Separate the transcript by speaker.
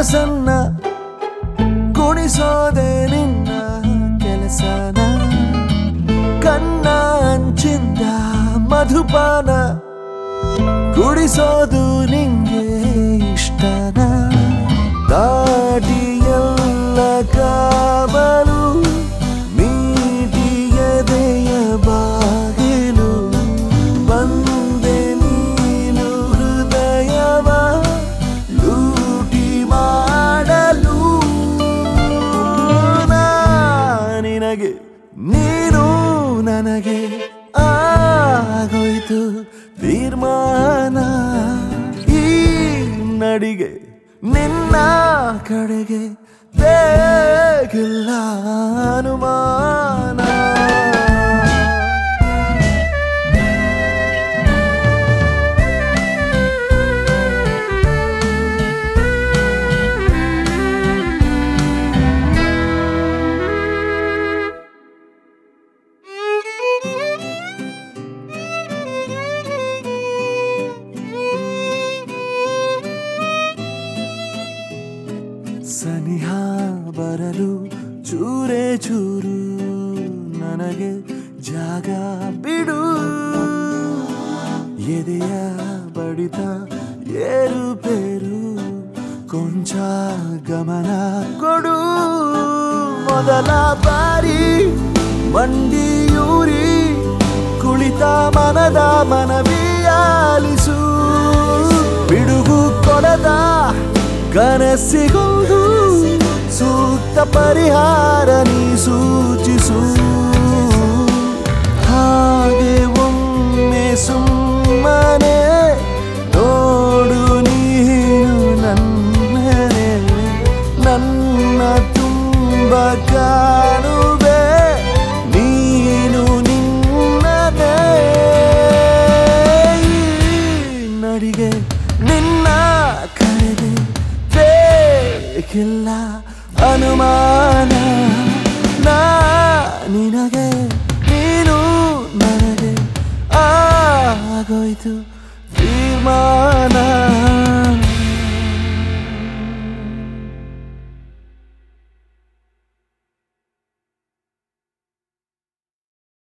Speaker 1: ಕನಸನ್ನ ಕುಣಿಸೋದೆ ನಿನ್ನ ಕೆಲಸನ ಕಣ್ಣ ಅಂಚಿಂದ ಮಧುಪಾನ ಕುಡಿಸೋದು ನಿಂಗೆ ಇಷ್ಟನ ದಾಟಿಯಲ್ಲ ಕಾವಲು ಮೀಟಿಯದೆಯ ಬಾಗಿಲು ಬಂದೆ ನೀನು ಹೃದಯವ ಲೂಟಿ ಮಾಡಲು ನಾ ನಿನಗೆ ನೀನು ನನಗೆ ಆಗೋಯ್ತು ತೀರ್ಮಾನ ಈ ನಡಿಗೆ ನಿನ್ನ ಕಡೆಗೆ ಬೇಕಿಲ್ಲ ಅನುಮಾನ ಸನಿಹ ಬರಲು ಚೂರೇ ಚೂರು ನನಗೆ ಜಾಗ ಬಿಡು ಎದೆಯ ಬಡಿತ ಏರುಪೇರು ಕೊಂಚ ಗಮನ ಕೊಡು ಮೊದಲ ಬಾರಿ ಮಂಡಿಯೂರಿ ಕುಳಿತ ಮನದ ಮನವಿಯಾಲಿಸು ಬಿಡುಗು ಕೊಡದ ಕನಸಿಗುವುದು ಸೂಕ್ತ ಪರಿಹಾರ ನೀ ಸೂಚಿಸು ಹಾಗೆ ಒಮ್ಮೆ ಸುಮ್ಮನೆ ನೋಡು ನೀನು ನನ್ನನೆ ನನ್ನ ತುಂಬ ಕಾಣುವೆ ನೀನು ನಿನ್ನನೇ ಈ ನಡಿಗೆ ನಿನ್ನ ಕರೆಗೆ ಬೇಕಿಲ್ಲ ಅನುಮಾನ ನಾ ನಿನಗೆ ನೀನು ನನಗೆ ಆಗೋಯ್ತು ತೀರ್ಮಾನ